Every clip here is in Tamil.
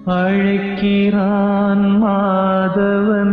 அழைக்கிறான் மாதவன்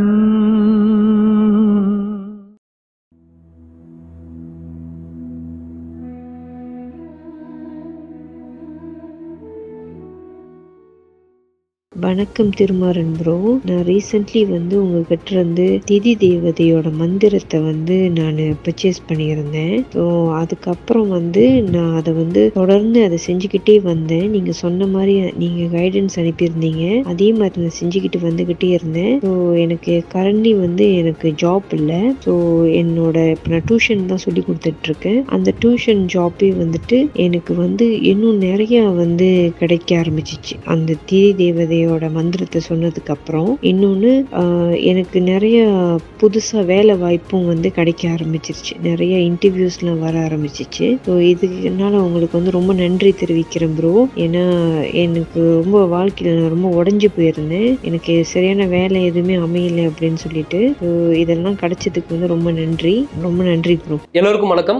வணக்கம் திருமாறன் ப்ரோ நான் ரீசெண்ட்லி வந்து உங்ககிட்ட இருந்து திதி தேவதையோட மந்திரத்தை வந்து நான் பர்ச்சேஸ் பண்ணியிருந்தேன் ஸோ அதுக்கப்புறம் வந்து நான் அதை வந்து தொடர்ந்து அதை செஞ்சுக்கிட்டே வந்தேன் நீங்கள் சொன்ன மாதிரி நீங்கள் கைடன்ஸ் அனுப்பியிருந்தீங்க அதே மாதிரி நான் செஞ்சுக்கிட்டு வந்துக்கிட்டே இருந்தேன் ஸோ எனக்கு கரண்ட்லி வந்து எனக்கு ஜாப் இல்லை ஸோ என்னோட இப்போ நான் டியூஷன் தான் சொல்லி கொடுத்துட்ருக்கேன் அந்த டியூஷன் ஜாப்பே வந்துட்டு எனக்கு வந்து இன்னும் நிறையா வந்து கிடைக்க ஆரம்பிச்சிச்சு அந்த திதி தேவதையோட மந்திரத்தை சொன்னதுக்கு அப்புறம் இன்னொன்று எனக்கு நிறைய புதுசாக வேலை வாய்ப்பும் வந்து கிடைக்க ஆரம்பிச்சிருச்சு நிறைய இன்டர்வியூஸ்லாம் வர ஆரம்பிச்சிச்சு ஸோ இதுக்குனால உங்களுக்கு வந்து ரொம்ப நன்றி தெரிவிக்கிறேன் ப்ரோ ஏன்னா எனக்கு ரொம்ப வாழ்க்கையில் நான் ரொம்ப உடஞ்சி போயிருந்தேன் எனக்கு சரியான வேலை எதுவுமே அமையலை அப்படின்னு சொல்லிட்டு ஸோ இதெல்லாம் கிடைச்சதுக்கு வந்து ரொம்ப நன்றி ரொம்ப நன்றி ப்ரோ எல்லோருக்கும் வணக்கம்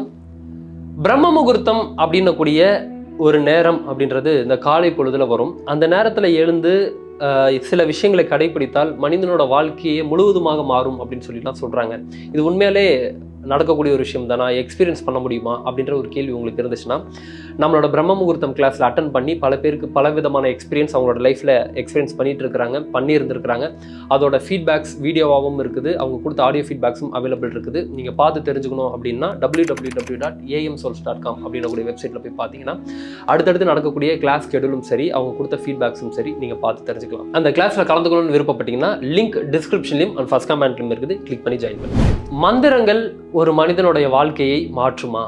பிரம்ம முகூர்த்தம் அப்படின்னக்கூடிய ஒரு நேரம் அப்படின்றது இந்த காலை பொழுதுல வரும் அந்த நேரத்தில் எழுந்து ஆஹ், சில விஷயங்களை கடைபிடித்தால் மனிதனோட வாழ்க்கையே முழுவதுமாக மாறும் அப்படின்னு சொல்லிலாம் சொல்கிறாங்க இது உண்மையாலே நடக்கக்கூடிய ஒரு விஷயம் தானா எக்ஸ்பீரியன்ஸ் பண்ண முடியுமா அப்படின்ற ஒரு கேள்வி உங்களுக்கு இருந்துச்சுன்னா நம்மளோட பிரம்ம முகூர்த்தம் கிளாஸில் அட்டன் பண்ணி பல பேருக்கு பல விதமான எக்ஸ்பீரியன்ஸ் அவங்களோட லைஃப்பில் எக்ஸ்பீரியன்ஸ் பண்ணிட்டு இருக்கிறாங்க பண்ணி இருந்திருக்கிறாங்க அதோட ஃபீட்பேக்ஸ் வீடியோவாகவும் இருக்குது அவங்க கொடுத்த ஆடியோ ஃபீட்பேக்ஸும் அவைலபிள் இருக்குது நீங்கள் பார்த்து தெரிஞ்சுக்கணும் அப்படின்னா W W W dot AM souls dot com அப்படின்னக்கூடிய வெப்சைட்டில் போய் பார்த்தீங்கன்னா அடுத்தடுத்து நடக்கக்கூடிய கிளாஸ் ஷெடியூலும் சரி அவங்க கொடுத்த ஃபீட்பேக்ஸும் சரி நீங்கள் பார்த்து தெரிஞ்சுக்கலாம் அந்த கிளாஸில் கலந்துக்கணும்னு விருப்பப்பட்டீங்கன்னா லிங்க் டிஸ்கிரிப்ஷன்லையும் அண்ட் ஃபஸ்ட் கமெண்ட்லையும் இருக்குது கிளிக் பண்ணி ஜாயின் பண்ணுங்க மந்திரங்கள் ஒரு மனிதனுடைய வாழ்க்கையை மாற்றுமா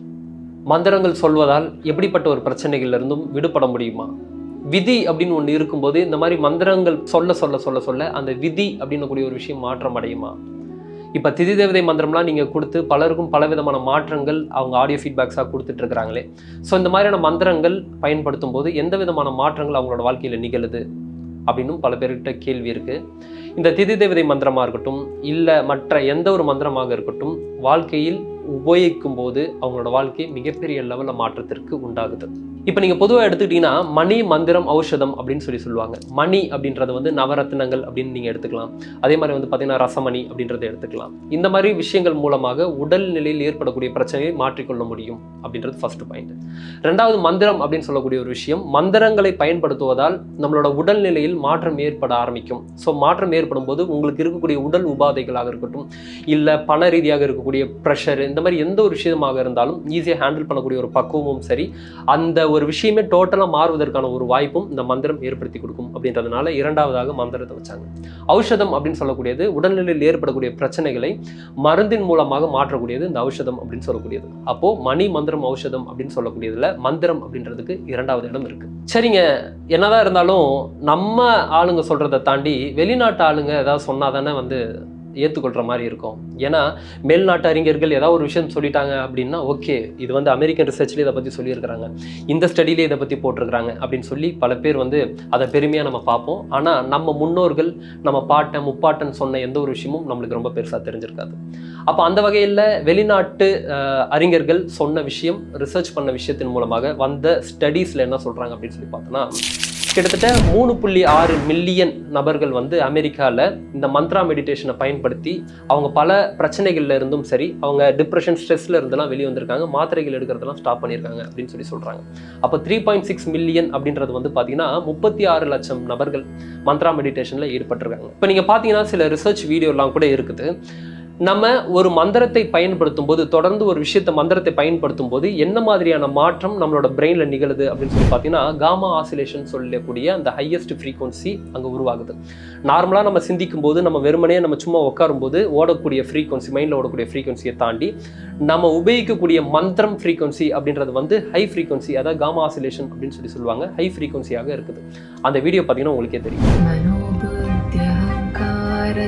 மந்திரங்கள் சொல்வதால் எப்படிப்பட்ட ஒரு பிரச்சனைகள்ல இருந்தும் விடுபட முடியுமா விதி அப்படின்னு ஒன்று இருக்கும்போது இந்த மாதிரி மந்திரங்கள் சொல்ல சொல்ல சொல்ல சொல்ல அந்த விதி அப்படின்னக்கூடிய ஒரு விஷயம் மாற்றம் அடையுமா இப்போ திதி தேவதை மந்திரம்லாம் நீங்கள் கொடுத்து பலருக்கும் பல விதமான மாற்றங்கள் அவங்க ஆடியோ ஃபீட்பேக்ஸாக கொடுத்துட்டு இருக்கிறாங்களே ஸோ இந்த மாதிரியான மந்திரங்கள் பயன்படுத்தும் போது எந்த விதமான மாற்றங்கள் அவங்களோட வாழ்க்கையில் நிகழுது அப்படின்னும் பல பேர்கிட்ட கேள்வி இருக்குது இந்த திதி தேவதை மந்திரமாக இருக்கட்டும் இல்லை மற்ற எந்த ஒரு மந்திரமாக இருக்கட்டும் வாழ்க்கையில் உபயோகிக்கும் போது அவங்களோட வாழ்க்கை மிகப்பெரிய லெவலில் மாற்றத்திற்கு உண்டாகுது இப்போ நீங்கள் பொதுவாக எடுத்துக்கிட்டிங்கன்னா மணி மந்திரம் ஔஷதம் அப்படின்னு சொல்லி சொல்லுவாங்க மணி அப்படின்றது வந்து நவரத்னங்கள் அப்படின்னு நீங்கள் எடுத்துக்கலாம் அதே மாதிரி வந்து பார்த்தீங்கன்னா ரசமணி அப்படின்றத எடுத்துக்கலாம் இந்த மாதிரி விஷயங்கள் மூலமாக உடல் நிலையில் ஏற்படக்கூடிய பிரச்சனையை மாற்றிக்கொள்ள முடியும் அப்படின்றது ஃபர்ஸ்ட் பாயிண்ட் ரெண்டாவது மந்திரம் அப்படின்னு சொல்லக்கூடிய ஒரு விஷயம் மந்திரங்களை பயன்படுத்துவதால் நம்மளோட உடல் நிலையில் மாற்றம் ஏற்பட ஆரம்பிக்கும் ஸோ மாற்றம் ஏற்படும் போது உங்களுக்கு இருக்கக்கூடிய உடல் உபாதைகளாக இருக்கட்டும் இல்லை பண ரீதியாக இருக்கக்கூடிய ப்ரெஷர் இந்த மாதிரி எந்த ஒரு விஷயமாக இருந்தாலும் ஈஸியாக ஹேண்டில் பண்ணக்கூடிய ஒரு பக்குவமும் சரி அந்த ஒரு விஷயமே டோட்டலாக மாறுவதற்கான ஒரு வாய்ப்பும் இந்த மந்திரம் ஏற்படுத்தி கொடுக்கும் அப்படின்றதுனால இரண்டாவதாக மந்திரத்தை வச்சாங்க ஔஷதம் அப்படின்னு சொல்லக்கூடியது உடல்நிலையில் ஏற்படக்கூடிய பிரச்சனைகளை மருந்தின் மூலமாக மாற்றக்கூடியது இந்த ஔஷதம் அப்படின்னு சொல்லக்கூடியது அப்போ மணி மந்திரம் ஔஷதம் அப்படின்னு சொல்லக்கூடியதுல மந்திரம் அப்படின்றதுக்கு இரண்டாவது இடம் இருக்கு சரிங்க என்னதான் இருந்தாலும் நம்ம ஆளுங்க சொல்றதை தாண்டி வெளிநாட்டு ஆளுங்க ஏதாவது சொன்னாதானே வந்து ஏற்றுக்கொள்கிற மாதிரி இருக்கும் ஏன்னா மேல்நாட்டு அறிஞர்கள் ஏதாவது ஒரு விஷயம் சொல்லிட்டாங்க அப்படின்னா ஓகே இது வந்து அமெரிக்கன் ரிசர்ச்லேயே இதை பற்றி சொல்லியிருக்கிறாங்க இந்த ஸ்டடியிலே இதை பற்றி போட்டிருக்கிறாங்க அப்படின்னு சொல்லி பல பேர் வந்து அதை பெருமையாக நம்ம பார்ப்போம் ஆனால் நம்ம முன்னோர்கள் நம்ம பாட்டன் முப்பாட்டன் சொன்ன எந்த ஒரு விஷயமும் நம்மளுக்கு ரொம்ப பெருசாக தெரிஞ்சிருக்காது அப்போ அந்த வகையில் வெளிநாட்டு அஹ், அறிஞர்கள் சொன்ன விஷயம் ரிசர்ச் பண்ண விஷயத்தின் மூலமாக வந்த ஸ்டடீஸில் என்ன சொல்கிறாங்க அப்படின்னு சொல்லி பார்த்தோன்னா கிட்டத்தட்ட மூணு புள்ளி ஆறு மில்லியன் நபர்கள் வந்து அமெரிக்காவில் இந்த மந்த்ரா மெடிடேஷனை பயன்படுத்தி அவங்க பல பிரச்சனைகள்ல இருந்தும் சரி அவங்க டிப்ரெஷன் ஸ்ட்ரெஸ்ல இருந்தெல்லாம் வெளியே வந்திருக்காங்க மாத்திரைகள் எடுக்கிறதெல்லாம் ஸ்டாப் பண்ணியிருக்காங்க அப்படின்னு சொல்லி சொல்றாங்க அப்போ த்ரீ பாயிண்ட் சிக்ஸ் மில்லியன் அப்படின்றது வந்து பார்த்தீங்கன்னா முப்பத்தி ஆறு லட்சம் நபர்கள் மந்த்ரா மெடிடேஷனில் ஈடுபட்டிருக்காங்க இப்போ நீங்கள் பார்த்தீங்கன்னா சில ரிசர்ச் வீடியோலாம் கூட இருக்குது நம்ம ஒரு மந்திரத்தை பயன்படுத்தும் போது தொடர்ந்து ஒரு விஷயத்தை மந்திரத்தை பயன்படுத்தும் போது என்ன மாதிரியான மாற்றம் நம்மளோட பிரெயின்ல நிகழுது அப்படின்னு சொல்லி பார்த்தீங்கன்னா காமா ஆசிலேஷன் சொல்லக்கூடிய அந்த ஹையஸ்ட் ஃப்ரீக்வன்சி அங்கே உருவாகுது நார்மலாக நம்ம சிந்திக்கும் போது நம்ம வெறுமனே நம்ம சும்மா உட்காரும் போது ஓடக்கூடிய ஃப்ரீக்வன்சி மைண்டில் ஓடக்கூடிய ஃப்ரீக்வன்சியை தாண்டி நம்ம உபயோகிக்கக்கூடிய மந்திரம் ஃப்ரீக்வன்சி அப்படின்றது வந்து ஹை ஃப்ரீக்வன்சி அதாவது காமா ஆசிலேஷன் அப்படின்னு சொல்லி சொல்லுவாங்க ஹை ஃப்ரீக்வன்சியாக இருக்குது அந்த வீடியோ பார்த்தீங்கன்னா உங்களுக்கே தெரியும்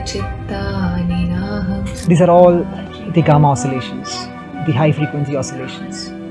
These are all the gamma oscillations, the high frequency oscillations.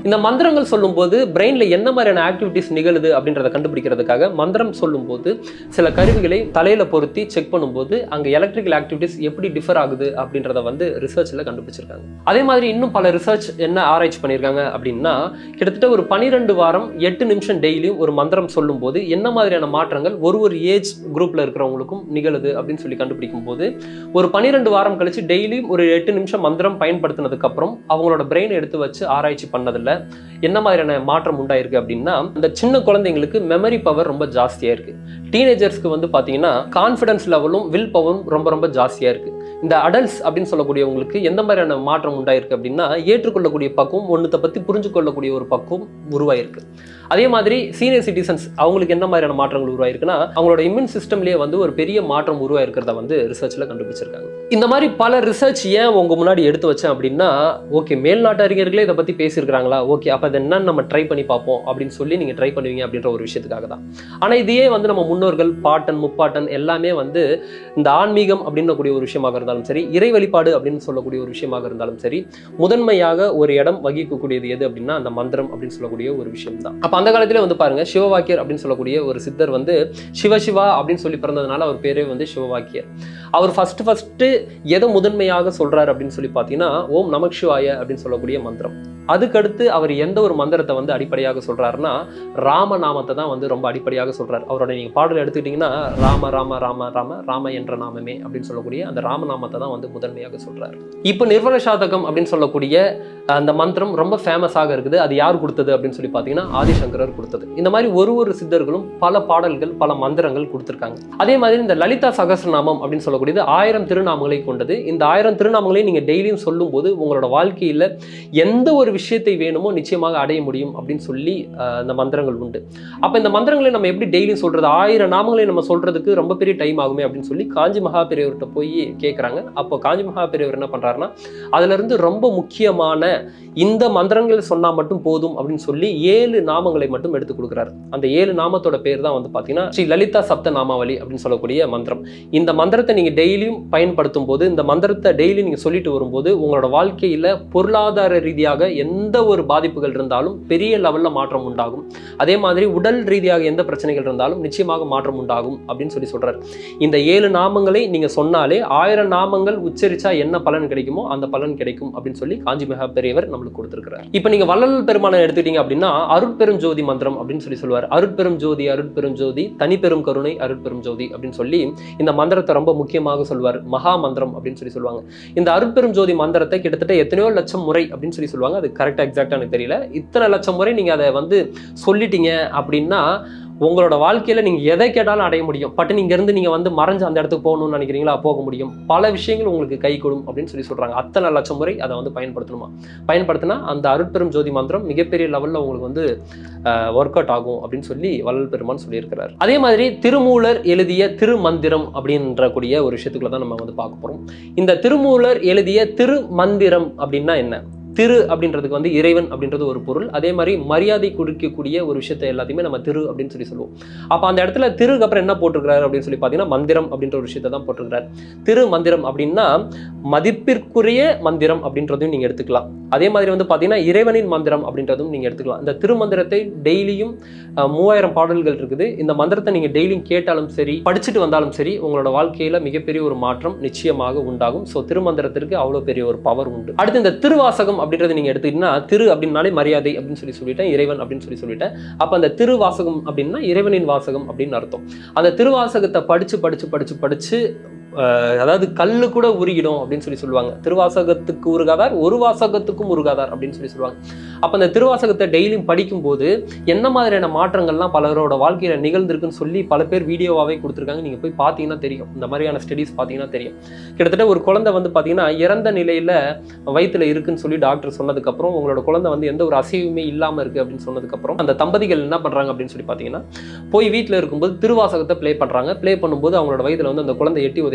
இந்த மந்திரங்கள் சொல்லும்போது பிரெயின்ல என்ன மாதிரியான ஆக்டிவிட்டிஸ் நிகழுது அப்படின்றத கண்டுபிடிக்கிறதுக்காக மந்திரம் சொல்லும்போது சில கருவிகளை தலையில பொருத்தி செக் பண்ணும்போது அங்க எலக்ட்ரிக்கல் ஆக்டிவிட்டிஸ் எப்படி டிஃபர் ஆகுது அப்படின்றத வந்து ரிசர்ச்ல கண்டுபிடிச்சிருக்காங்க அதே மாதிரி இன்னும் பல ரிசர்ச் என்ன ஆராய்ச்சி பண்ணியிருக்காங்க அப்படின்னா கிட்டத்தட்ட ஒரு பனிரெண்டு வாரம் எட்டு நிமிஷம் டெய்லியும் ஒரு மந்திரம் சொல்லும்போது என்ன மாதிரியான மாற்றங்கள் ஒரு ஒரு ஏஜ் குரூப்ல இருக்கிறவங்களுக்கும் நிகழுது அப்படின்னு சொல்லி கண்டுபிடிக்கும் போது ஒரு பனிரெண்டு வாரம் கழிச்சு டெய்லியும் ஒரு எட்டு நிமிஷம் மந்திரம் பயன்படுத்தினதுக்கு அப்புறம் அவங்களோட பிரெயின் எடுத்து வச்சு ஆராய்ச்சி பண்ணதில்ல என்ன மாதிரியான மாற்றம் உண்டாயிருக்கு அப்படின்னா இந்த சின்ன குழந்தைங்களுக்கு மெமரி பவர் ரொம்ப ஜாஸ்தியா இருக்கு டீனேஜர்ஸ்க்கு வந்து பாத்தீங்கன்னா கான்ஃபிடன்ஸ் லெவலும் வில் பவரும் ரொம்ப ரொம்ப ஜாஸ்தியா இருக்கு இந்த அடல்ட்ஸ் அப்படின்னு சொல்லக்கூடியவங்களுக்கு எந்த மாதிரியான மாற்றம் உண்டாயிருக்கு அப்படின்னா ஏற்றுக்கொள்ளக்கூடிய பக்குவம் ஒன்றத்தை பத்தி புரிஞ்சு கொள்ளக்கூடிய ஒரு பக்குவம் உருவாயிருக்கு அதே மாதிரி சீனியர் சிட்டிசன்ஸ் அவங்களுக்கு என்ன மாதிரியான மாற்றங்கள் உருவாயிருக்குன்னா அவங்களோட இம்யூன் சிஸ்டம்லேயே வந்து ஒரு பெரிய மாற்றம் உருவாயிருக்கிறத வந்து ரிசர்ச்ல கண்டுபிடிச்சிருக்காங்க இந்த மாதிரி பல ரிசர்ச் ஏன் உங்க முன்னாடி எடுத்து வச்சேன் அப்படின்னா ஓகே மேல்நாட்டு அறிஞர்களே இதை பத்தி பேசியிருக்காங்களா ஓகே அப்ப அதை என்னன்னு நம்ம ட்ரை பண்ணி பார்ப்போம் அப்படின்னு சொல்லி நீங்க ட்ரை பண்ணுவீங்க அப்படின்ற ஒரு விஷயத்துக்காக தான் ஆனா இதையே வந்து நம்ம முன்னோர்கள் பாட்டன் முப்பாட்டன் எல்லாமே வந்து இந்த ஆன்மீகம் அப்படின்னு கூடிய ஒரு விஷயமாக இருந்தாலும் சரி இறை வழிபாடு அப்படின்னு சொல்லக்கூடிய ஒரு விஷயமாக இருந்தாலும் சரி முதன்மையாக ஒரு இடம் வகிக்கக்கூடியது எது அப்படின்னா அந்த மந்திரம் அப்படின்னு சொல்லக்கூடிய ஒரு விஷயம் தான் அப்ப அந்த காலத்திலே வந்து பாருங்க சிவவாக்கியர் அப்படின்னு சொல்லக்கூடிய ஒரு சித்தர் வந்து சிவசிவா அப்படின்னு சொல்லி பிறந்ததுனால அவர் பேரே வந்து சிவவாக்கியர் அவர் ஃபர்ஸ்ட் ஃபர்ஸ்ட் எதை முதன்மையாக சொல்றாரு அப்படின்னு சொல்லி பார்த்தீங்கன்னா ஓம் நமக் சிவாய அப்படின்னு சொல்லக்கூடிய மந்திரம் அதுக்கடுத்து அவர் எந்த ஒரு மந்திரத்தை வந்து அடிப்படையாக சொல்றாருன்னா ராம நாமத்தை தான் வந்து ரொம்ப அடிப்படையாக சொல்றாரு அவரோட நீங்க பாடல் எடுத்துக்கிட்டீங்கன்னா ராம ராம ராம ராம ராம என்ற நாமமே அப்படின்னு சொல்லக்கூடிய அந்த ராம நாமத்தை தான் வந்து முதன்மையாக சொல்றாரு இப்போ நிர்வன சாதகம் அப்படின்னு சொல்லக்கூடிய அந்த மந்திரம் ரொம்ப ஃபேமஸாக இருக்குது அது யார் கொடுத்தது அப்படின்னு சொல்லி பார்த்தீங்கன்னா ஆதிசங்கரர் கொடுத்தது இந்த மாதிரி ஒரு ஒரு சித்தர்களும் பல பாடல்கள் பல மந்திரங்கள் கொடுத்துருக்காங்க அதே மாதிரி இந்த லலிதா சகஸ்ரநாமம் அப்படின்னு சொல்லக்கூடியது ஆயிரம் திருநாமங்களை கொண்டது இந்த ஆயிரம் திருநாமங்களை நீங்க டெய்லியும் சொல்லும்போது உங்களோட வாழ்க்கையில எந்த ஒரு விஷயத்தை வேணுமோ நிச்சயமாக அடைய முடியும் அப்படின்னு சொல்லி அஹ், இந்த மந்திரங்கள் உண்டு அப்ப இந்த மந்திரங்களை நம்ம எப்படி டெய்லியும் சொல்றது ஆயிரம் நாமங்களை நம்ம சொல்றதுக்கு ரொம்ப பெரிய டைம் ஆகுமே அப்படின்னு சொல்லி காஞ்சி மகா பெரியவர்கிட்ட போய் கேட்குறாங்க அப்போ காஞ்சி மகா பெரியவர் என்ன பண்றாருன்னா அதுல இருந்து ரொம்ப முக்கியமான இந்த மந்திரங்கள் சொன்னா மட்டும் போதும் அப்படின்னு சொல்லி ஏழு நாமங்களை மட்டும் எடுத்து கொடுக்குறாரு அந்த ஏழு நாமத்தோட பேர் தான் வந்து பாத்தீங்கன்னா ஸ்ரீ லலிதா சப்த நாமாவளி அப்படின்னு சொல்லக்கூடிய மந்திரம் இந்த மந்திரத்தை நீங்க டெய்லியும் பயன்படுத்தும் போது இந்த மந்திரத்தை டெய்லி நீங்க சொல்லிட்டு வரும்போது உங்களோட வாழ்க்கையில பொருளாதார ரீதியாக எந்த ஒரு பாதிப்புகள் இருந்தாலும் பெரிய லெவல்ல மாற்றம் உண்டாகும் அதே மாதிரி உடல் ரீதியாக எந்த பிரச்சனைகள் இருந்தாலும் நிச்சயமாக மாற்றம் உண்டாகும் அப்படின்னு சொல்லி சொல்றாரு இந்த ஏழு நாமங்களை நீங்க சொன்னாலே ஆயிரம் நாமங்கள் உச்சரிச்சா என்ன பலன் கிடைக்குமோ அந்த பலன் கிடைக்கும் அப்படின்னு சொல்லி காஞ்சி மகா பெரியவர் நம்மளுக்கு கொடுத்திருக்கிறார் இப்போ நீங்க வள்ளல் பெருமானை எடுத்துக்கிட்டீங்க அப்படின்னா அருட்பெரும் ஜோதி மந்திரம் அப்படின்னு சொல்லி சொல்லுவார் அருட்பெரும் ஜோதி அருட்பெரும் ஜோதி தனிப்பெரும் கருணை அருட்பெரும் ஜோதி அப்படின்னு சொல்லி இந்த மந்திரத்தை ரொம்ப முக்கியமாக சொல்வார் மகா மந்திரம் அப்படின்னு சொல்லி சொல்லுவாங்க இந்த அருட்பெரும் ஜோதி மந்திரத்தை கிட்டத்தட்ட எத்தனையோ லட்சம் முறை அப்படின்னு சொல்லி சொல்லுவாங்க அது கரெக்டாக எக்ஸாக்டாக எனக்கு தெரியல இத்தனை லட்சம் முறை நீங்க அதை வந்து சொல்லிட்டீங்க அப்படின்னா உங்களோட வாழ்க்கையில நீங்க எதை கேட்டாலும் அடைய முடியும் பட்டு நீங்க இருந்து நீங்க வந்து மறைஞ்சு அந்த இடத்துக்கு போகணும்னு நினைக்கிறீங்களா போக முடியும் பல விஷயங்கள் உங்களுக்கு கை கொடும் அப்படின்னு சொல்லி சொல்றாங்க அத்தனை லட்சம் முறை அதை வந்து பயன்படுத்தணுமா பயன்படுத்தினா அந்த அருட்பெரும் ஜோதி மந்திரம் மிகப்பெரிய லெவல்ல உங்களுக்கு வந்து ஒர்க் அவுட் ஆகும் அப்படின்னு சொல்லி வள்ளல் பெருமான் சொல்லியிருக்கிறார் அதே மாதிரி திருமூலர் எழுதிய திருமந்திரம் அப்படின்ற கூடிய ஒரு விஷயத்துக்குள்ள தான் நம்ம வந்து பார்க்க போறோம் இந்த திருமூலர் எழுதிய திருமந்திரம் அப்படின்னா என்ன திரு அப்படின்றதுக்கு வந்து இறைவன் அப்படின்றது ஒரு பொருள் அதே மாதிரி மரியாதை கொடுக்கக்கூடிய ஒரு விஷயத்தை எல்லாத்தையுமே நம்ம திரு அப்படின்னு சொல்லி சொல்லுவோம் அப்போ அந்த இடத்துல திருக்கு அப்புறம் என்ன போட்டிருக்கிறாரு அப்படின்னு சொல்லி பார்த்தீங்கன்னா மந்திரம் அப்படின்ற ஒரு விஷயத்தை தான் போட்டிருக்கிறார் திரு மந்திரம் அப்படின்னா மதிப்பிற்குரிய மந்திரம் அப்படின்றதையும் நீங்கள் எடுத்துக்கலாம் அதே மாதிரி வந்து பார்த்தீங்கன்னா இறைவனின் மந்திரம் அப்படின்றதும் நீங்கள் எடுத்துக்கலாம் இந்த திருமந்திரத்தை டெய்லியும் அஹ், மூவாயிரம் பாடல்கள் இருக்குது இந்த மந்திரத்தை நீங்கள் டெய்லியும் கேட்டாலும் சரி படிச்சுட்டு வந்தாலும் சரி உங்களோட வாழ்க்கையில் மிகப்பெரிய ஒரு மாற்றம் நிச்சயமாக உண்டாகும் ஸோ திருமந்திரத்திற்கு அவ்வளோ பெரிய ஒரு பவர் உண்டு அடுத்து இந்த திருவாசகம் அப்படின்றத நீங்கள் எடுத்துக்கிட்டீங்கன்னா திரு அப்படின்னாலே மரியாதை அப்படின்னு சொல்லி சொல்லிட்டேன் இறைவன் அப்படின்னு சொல்லி சொல்லிட்டேன் அப்போ அந்த திருவாசகம் அப்படின்னா இறைவனின் வாசகம் அப்படின்னு அர்த்தம் அந்த திருவாசகத்தை படிச்சு படிச்சு படிச்சு படிச்சு அஹ், அதாவது கல்லு கூட உருகிடும் அப்படின்னு சொல்லி சொல்லுவாங்க திருவாசகத்துக்கு உருகாதார் ஒரு வாசகத்துக்கும் உருகாதார் அப்படின்னு சொல்லி சொல்லுவாங்க அப்போ அந்த திருவாசகத்தை டெய்லியும் படிக்கும்போது என்ன மாதிரியான மாற்றங்கள்லாம் பலரோட வாழ்க்கையில நிகழ்ந்திருக்குன்னு சொல்லி பல பேர் வீடியோவாகவே கொடுத்துருக்காங்க நீங்க போய் பார்த்தீங்கன்னா தெரியும் இந்த மாதிரியான ஸ்டடீஸ் பார்த்தீங்கன்னா தெரியும் கிட்டத்தட்ட ஒரு குழந்தை வந்து பார்த்தீங்கன்னா இறந்த நிலையில வயித்துல இருக்குன்னு சொல்லி டாக்டர் சொன்னதுக்கப்புறம் உங்களோட குழந்தை வந்து எந்த ஒரு அசைவுமே இல்லாம இருக்கு அப்படின்னு சொன்னதுக்கப்புறம் அந்த தம்பதிகள் என்ன பண்றாங்க அப்படின்னு சொல்லி பார்த்தீங்கன்னா போய் வீட்டில் இருக்கும்போது திருவாசகத்தை ப்ளே பண்றாங்க ப்ளே பண்ணும்போது அவங்களோட வயதுல வந்து அந்த குழந்தை எட்டி உதைக்குது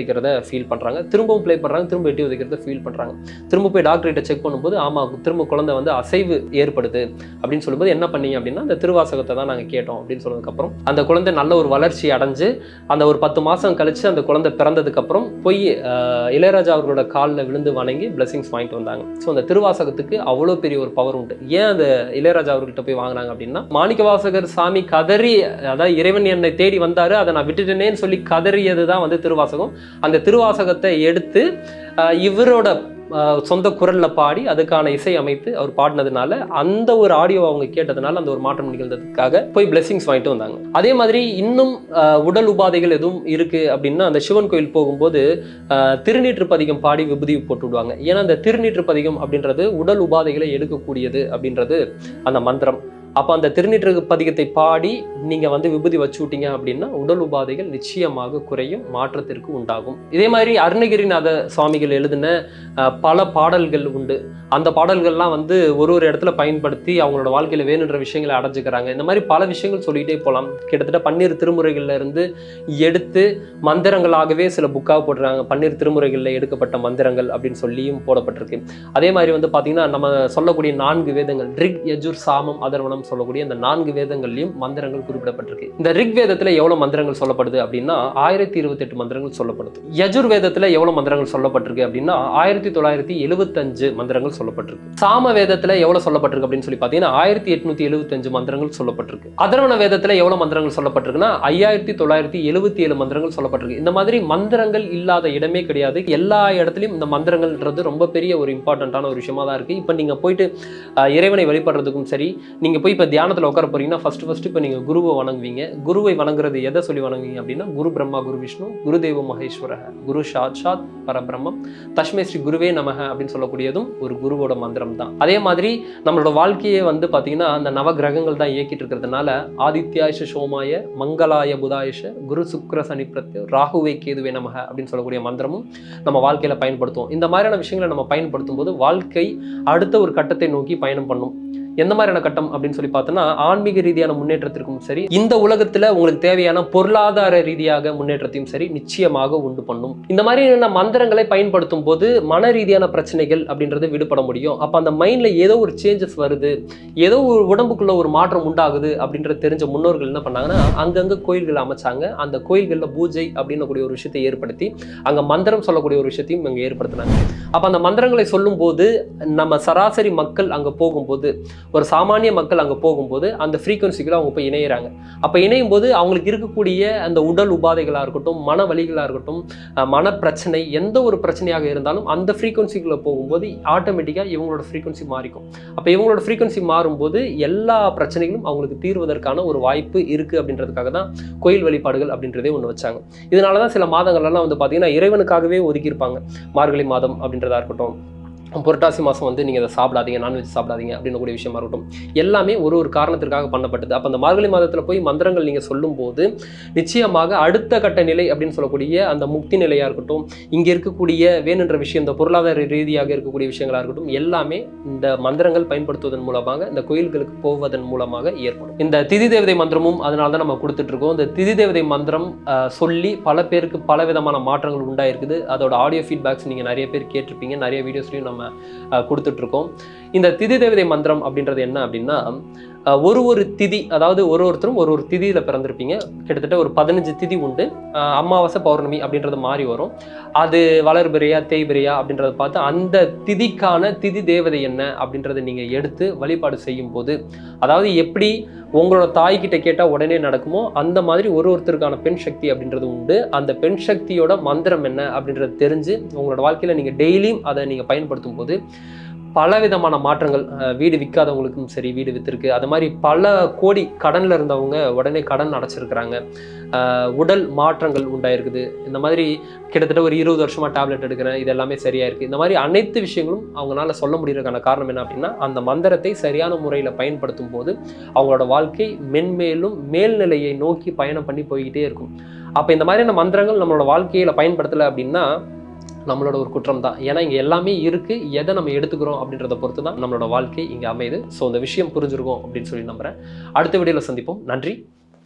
உதைக்கிறத ஃபீல் பண்ணுறாங்க திரும்பவும் ப்ளே பண்ணுறாங்க திரும்ப எட்டி உதைக்கிறத ஃபீல் பண்ணுறாங்க திரும்ப போய் டாக்டர்கிட்ட செக் பண்ணும்போது ஆமாம் திரும்ப குழந்தை வந்து அசைவு ஏற்படுது அப்படின்னு சொல்லும்போது என்ன பண்ணீங்க அப்படின்னா அந்த திருவாசகத்தை தான் நாங்கள் கேட்டோம் அப்படின்னு சொன்னதுக்கப்புறம் அந்த குழந்தை நல்ல ஒரு வளர்ச்சி அடைஞ்சு அந்த ஒரு பத்து மாதம் கழிச்சு அந்த குழந்தை பிறந்ததுக்கப்புறம் போய் ஆஹ், இளையராஜா அவர்களோட காலில் விழுந்து வணங்கி பிளெஸிங்ஸ் வாங்கிட்டு வந்தாங்க ஸோ அந்த திருவாசகத்துக்கு அவ்வளோ பெரிய ஒரு பவர் உண்டு ஏன் அந்த இளையராஜா அவர்கள்ட்ட போய் வாங்கினாங்க அப்படின்னா மாணிக்க வாசகர் சாமி கதறி அதாவது இறைவன் என்னை தேடி வந்தாரு அதை நான் விட்டுட்டேனேன்னு சொல்லி கதறியது தான் வந்து திருவாசகம் அந்த திருவாசகத்தை எடுத்து ஆஹ், இவரோட ஆஹ், சொந்த குரல்ல பாடி அதுக்கான இசை அமைத்து அவர் பாடினதுனால அந்த ஒரு ஆடியோ அவங்க கேட்டதுனால அந்த ஒரு மாற்றம் நிகழ்ந்ததுக்காக போய் பிளெஸிங்ஸ் வாங்கிட்டு வந்தாங்க அதே மாதிரி இன்னும் ஆஹ், உடல் உபாதைகள் எதுவும் இருக்கு அப்படின்னா அந்த சிவன் கோயில் போகும்போது ஆஹ், திருநீற்று பதிகம் பாடி விபூதி போட்டு விடுவாங்க ஏன்னா அந்த திருநீற்று பதிகம் அப்படின்றது உடல் உபாதைகளை எடுக்கக்கூடியது அப்படின்றது அந்த மந்திரம் அப்போ அந்த திருநீற்று பதிகத்தை பாடி நீங்கள் வந்து விபூதி வச்சு விட்டீங்க அப்படின்னா உடல் உபாதைகள் நிச்சயமாக குறையும் மாற்றத்திற்கு உண்டாகும் இதே மாதிரி அருணகிரிநாத சுவாமிகள் எழுதின அஹ், பல பாடல்கள் உண்டு அந்த பாடல்கள்லாம் வந்து ஒரு ஒரு இடத்துல பயன்படுத்தி அவங்களோட வாழ்க்கையில் வேணுன்ற விஷயங்களை அடைஞ்சுக்கிறாங்க இந்த மாதிரி பல விஷயங்கள் சொல்லிக்கிட்டே போகலாம் கிட்டத்தட்ட பன்னீர் திருமுறைகள்ல இருந்து எடுத்து மந்திரங்களாகவே சில புக்காக போட்டுறாங்க பன்னீர் திருமுறைகளில் எடுக்கப்பட்ட மந்திரங்கள் அப்படின்னு சொல்லியும் போடப்பட்டிருக்கு அதே மாதிரி வந்து பார்த்தீங்கன்னா நம்ம சொல்லக்கூடிய நான்கு வேதங்கள் ரிக் யஜுர் சாமம் அதர்வனம் சொல்லக்கூடிய அந்த நான்கு வேதங்கள்லையும் மந்திரங்கள் குறிப்பிடப்பட்டிருக்கு இந்த ரிக் வேதத்தில் எவ்வளோ மந்திரங்கள் சொல்லப்படுது அப்படின்னா ஆயிரத்தி இருபத்தெட்டு மந்திரங்கள் சொல்லப்படுது யஜுர் வேதத்தில் எவ்வளோ மந்திரங்கள் சொல்லப்பட்டிருக்கு அப்படின்னா ஆயிரத்தி தொள்ளாயிரத்தி எழுபத்தஞ்சு மந்திரங்கள் சொல்லப்பட்டிருக்கு சாம வேதத்தில் எவ்வளோ சொல்லப்பட்டிருக்கு அப்படின்னு சொல்லி பார்த்தீங்கன்னா ஆயிரத்தி எட்நூத்தி எழுபத்தஞ்சு மந்திரங்கள் சொல்லப்பட்டிருக்கு அதர்வன வேதத்தில் எவ்வளோ மந்திரங்கள் சொல்லப்பட்டிருக்குன்னா ஐயாயிரத்தி தொள்ளாயிரத்தி எழுபத்தி ஏழு மந்திரங்கள் சொல்லப்பட்டிருக்கு இந்த மாதிரி மந்திரங்கள் இல்லாத இடமே கிடையாது எல்லா இடத்துலையும் இந்த மந்திரங்கள்ன்றது ரொம்ப பெரிய ஒரு இம்பார்ட்டண்ட்டான ஒரு விஷயமா தான் இருக்குது இப்போ நீங்கள் போயிட்டு அஹ், இறைவனை வழிபடுறதுக்கும் சரி நீங்கள் போய் இப்போ தியானத்தில் உட்கார போறீங்கன்னா ஃபர்ஸ்ட் ஃபர்ஸ்ட் இப்போ நீங்கள் குருவை வணங்குவீங்க குருவை வணங்குறது எதை சொல்லி வணங்குவீங்க அப்படின்னா குரு பிரம்மா குரு விஷ்ணு குரு தேவ மகேஸ்வர குரு சாட்சாத் பரபிரம்மம் தஷ்மே ஸ்ரீ குருவே நமக அப்படின்னு சொல்லக்கூடியதும் ஒரு குருவோட மந்திரம் தான் அதே மாதிரி நம்மளோட வாழ்க்கையை வந்து பார்த்தீங்கன்னா அந்த நவ கிரகங்கள் தான் இயக்கிட்டு இருக்கிறதுனால ஆதித்யாயஷ சோமாய மங்களாய புதாயஷ குரு சுக்ர சனி பிரத்ய ராகுவே கேதுவே நமக அப்படின்னு சொல்லக்கூடிய மந்திரமும் நம்ம வாழ்க்கையில பயன்படுத்துவோம் இந்த மாதிரியான விஷயங்களை நம்ம பயன்படுத்தும் போது வாழ்க்கை அடுத்த ஒரு கட்டத்தை நோக்கி பயணம் பண்ணும் எந்த மாதிரியான கட்டம் அப்படின்னு சொல்லி பார்த்தோன்னா ஆன்மீக ரீதியான முன்னேற்றத்திற்கும் சரி இந்த உலகத்துல உங்களுக்கு தேவையான பொருளாதார ரீதியாக முன்னேற்றத்தையும் சரி நிச்சயமாக உண்டு பண்ணும் இந்த மாதிரியான மந்திரங்களை பயன்படுத்தும் போது மன ரீதியான பிரச்சனைகள் அப்படின்றது விடுபட முடியும் அப்ப அந்த மைண்ட்ல ஏதோ ஒரு சேஞ்சஸ் வருது ஏதோ ஒரு உடம்புக்குள்ள ஒரு மாற்றம் உண்டாகுது அப்படின்றது தெரிஞ்ச முன்னோர்கள் என்ன பண்ணாங்கன்னா அங்கங்க கோயில்கள் அமைச்சாங்க அந்த கோயில்களில் பூஜை அப்படின்னக்கூடிய ஒரு விஷயத்தை ஏற்படுத்தி அங்க மந்திரம் சொல்லக்கூடிய ஒரு விஷயத்தையும் அங்க ஏற்படுத்தினாங்க அப்ப அந்த மந்திரங்களை சொல்லும் போது நம்ம சராசரி மக்கள் அங்க போகும்போது ஒரு சாமானிய மக்கள் அங்க போகும்போது அந்த ஃப்ரீக்குவன்சிகளை அவங்க போய் இணையிறாங்க அப்ப இணையும் போது அவங்களுக்கு இருக்கக்கூடிய அந்த உடல் உபாதைகளா இருக்கட்டும் மன வலிகளா இருக்கட்டும் அஹ் மன பிரச்சனை எந்த ஒரு பிரச்சனையாக இருந்தாலும் அந்த ஃப்ரீக்குவன்சிக்குள்ள போகும்போது ஆட்டோமேட்டிக்காக இவங்களோட ஃப்ரீக்குவன்சி மாறிக்கும் அப்போ இவங்களோட ஃப்ரீக்குவன்சி மாறும்போது எல்லா பிரச்சனைகளும் அவங்களுக்கு தீர்வதற்கான ஒரு வாய்ப்பு இருக்குது அப்படின்றதுக்காக தான் கோயில் வழிபாடுகள் அப்படின்றதே ஒன்று வச்சாங்க இதனால தான் சில மாதங்கள்லாம் வந்து பார்த்தீங்கன்னா இறைவனுக்காகவே ஒதுக்கியிருப்பாங்க மார்கழி மாதம் அப்படின்றதா இருக்கட்டும் புரட்டாசி மாதம் வந்து நீங்கள் அதை சாப்பிடாதீங்க நான்வெஜ் சாப்பிடாதீங்க அப்படின்னு கூடிய விஷயமா இருக்கட்டும் எல்லாமே ஒரு ஒரு காரணத்திற்காக பண்ணப்பட்டது அப்போ அந்த மார்கழி மாதத்தில் போய் மந்திரங்கள் நீங்கள் சொல்லும்போது நிச்சயமாக அடுத்த கட்ட நிலை அப்படின்னு சொல்லக்கூடிய அந்த முக்தி நிலையாக இருக்கட்டும் இங்கே இருக்கக்கூடிய வேணுன்ற விஷயம் இந்த பொருளாதார ரீதியாக இருக்கக்கூடிய விஷயங்களா இருக்கட்டும் எல்லாமே இந்த மந்திரங்கள் பயன்படுத்துவதன் மூலமாக இந்த கோயில்களுக்கு போவதன் மூலமாக ஏற்படும் இந்த திதி தேவதை மந்திரமும் அதனால தான் நம்ம கொடுத்துட்டு இருக்கோம் இந்த திதி தேவதை மந்திரம் ஆஹ், சொல்லி பல பேருக்கு பல விதமான மாற்றங்கள் உண்டாயிருக்குது அதோட ஆடியோ ஃபீட்பேக்ஸ் நீங்கள் நிறைய பேர் கேட்டிருப்பீங்க நிறைய வீடியோஸ்லையும் நம்ம ஆஹ், கொடுத்துட்டு இருக்கோம் இந்த திதி தேவதை மந்திரம் அப்படின்றது என்ன அப்படின்னா ஆஹ், ஒரு ஒரு திதி அதாவது ஒரு ஒருத்தரும் ஒரு ஒரு திதியில பிறந்திருப்பீங்க கிட்டத்தட்ட ஒரு பதினஞ்சு திதி உண்டு ஆஹ், அமாவாசை பௌர்ணமி அப்படின்றது மாறி வரும் அது வளர்பிறையா தேய்பிறையா அப்படின்றத பார்த்து அந்த திதிக்கான திதி தேவதை என்ன அப்படின்றத நீங்க எடுத்து வழிபாடு செய்யும் போது அதாவது எப்படி உங்களோட தாய்கிட்ட கேட்டால் உடனே நடக்குமோ அந்த மாதிரி ஒரு ஒருத்தருக்கான பெண் சக்தி அப்படின்றது உண்டு அந்த பெண் சக்தியோட மந்திரம் என்ன அப்படின்றது தெரிஞ்சு உங்களோட வாழ்க்கையில் நீங்கள் டெய்லியும் அதை நீங்கள் பயன்படுத்தும் போது பல விதமான மாற்றங்கள் அஹ், வீடு விற்காதவங்களுக்கும் சரி வீடு வித்திருக்கு அது மாதிரி பல கோடி கடனில் இருந்தவங்க உடனே கடன் அடைச்சிருக்கிறாங்க அஹ், உடல் மாற்றங்கள் உண்டாயிருக்குது இந்த மாதிரி கிட்டத்தட்ட ஒரு இருபது வருஷமா டேப்லெட் எடுக்கிறேன் இது எல்லாமே சரியா இருக்கு இந்த மாதிரி அனைத்து விஷயங்களும் அவங்களால சொல்ல முடியறதுக்கான காரணம் என்ன அப்படின்னா அந்த மந்திரத்தை சரியான முறையில் பயன்படுத்தும் போது அவங்களோட வாழ்க்கை மென்மேலும் மேல்நிலையை நோக்கி பயணம் பண்ணி போய்கிட்டே இருக்கும் அப்போ இந்த மாதிரியான மந்திரங்கள் நம்மளோட வாழ்க்கையில பயன்படுத்தலை அப்படின்னா நம்மளோட ஒரு குற்றம் தான் ஏன்னா இங்கே எல்லாமே இருக்கு எதை நம்ம எடுத்துக்கிறோம் அப்படின்றத பொறுத்து தான் நம்மளோட வாழ்க்கை இங்கே அமையுது ஸோ இந்த விஷயம் புரிஞ்சிருக்கும் அப்படின்னு சொல்லி நம்புறேன் அடுத்த வீடியோவில் சந்திப்போம் நன்றி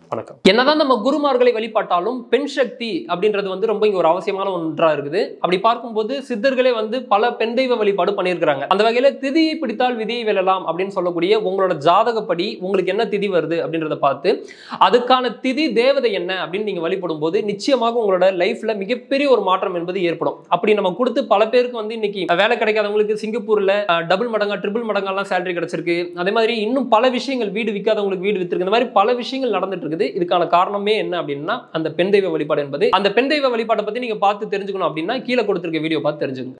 வணக்கம் என்னதான் நம்ம குருமார்களை வழிபாட்டாலும் பெண் சக்தி அப்படின்றது வந்து ரொம்ப இங்க ஒரு அவசியமான ஒன்றா இருக்குது அப்படி பார்க்கும்போது சித்தர்களே வந்து பல பெண் தெய்வ வழிபாடு பண்ணியிருக்கிறாங்க அந்த வகையில திதியை பிடித்தால் விதியை வெல்லலாம் அப்படின்னு சொல்லக்கூடிய உங்களோட ஜாதகப்படி உங்களுக்கு என்ன திதி வருது அப்படின்றத பார்த்து அதுக்கான திதி தேவதை என்ன அப்படின்னு நீங்க வழிபடும் போது நிச்சயமாக உங்களோட லைஃப்ல மிகப்பெரிய ஒரு மாற்றம் என்பது ஏற்படும் அப்படி நம்ம கொடுத்து பல பேருக்கு வந்து இன்னைக்கு வேலை கிடைக்காதவங்களுக்கு சிங்கப்பூர்ல டபுள் மடங்கா ட்ரிபிள் மடங்கெல்லாம் சேலரி கிடைச்சிருக்கு அதே மாதிரி இன்னும் பல விஷயங்கள் வீடு விற்காதவங்களுக்கு வீடு வித்திருக்கு இந்த மாதிரி பல விஷயங்கள் நடந்துட்டு இருக்குது இதுக்கான காரணமே என்ன அப்படின்னா அந்த பெண் தெய்வ வழிபாடு என்பது அந்த பெண் தெய்வ வழிபாட்டை பத்தி நீங்க பார்த்து தெரிஞ்சுக்கணும் அப்படின்னா கீழே கொடுத்திருக்க வீடியோ பார்த்து தெரிஞ்சுக்கணும்